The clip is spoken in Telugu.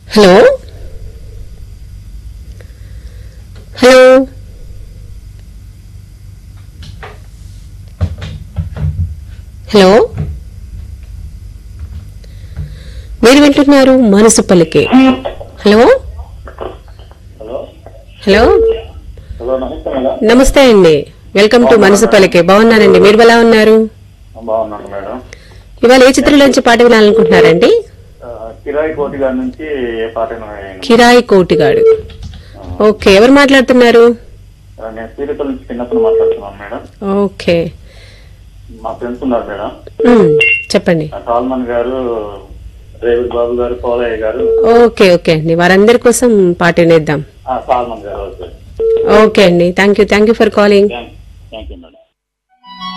హలో హలో హలో మీరు వింటున్నారు మనసు పలికే హలో హలో హలో హలో నమస్తే మేడం నమస్తే అండి వెల్కమ్ టు మనసు పలికే బాగున్నానండి మీరు ఎలా ఉన్నారు బాగున్నాను మేడం ఇవాళ ఏ చిత్రంలోంచి పాట వినాలనుకుంటున్నారండి ఆ, కిరాయి కోటి గారి నుంచి ఏ పాట అయినా- కిరాయి కోటిగాడు ఓకే ఎవరు మాట్లాడుతున్నారు ఆ, నేను సీరియల్ నుంచి చిన్నప్పుడు మాట్లాడుతున్నాను మేడం ఓకే మా ఫ్రెండ్స్ ఉన్నారు మేడం ఉమ్, చెప్పండి ఆ, సాల్మన్ గారు డ్రైవర్ బాబు గారు పోలయ్య గారు ఓకే ఓకే అండి వారందరి కోసం పాట వినేద్దాం ఆ, సాల్మన్ గారు ఓకే ఓకే అండి thank you thank you for calling thank thank you madam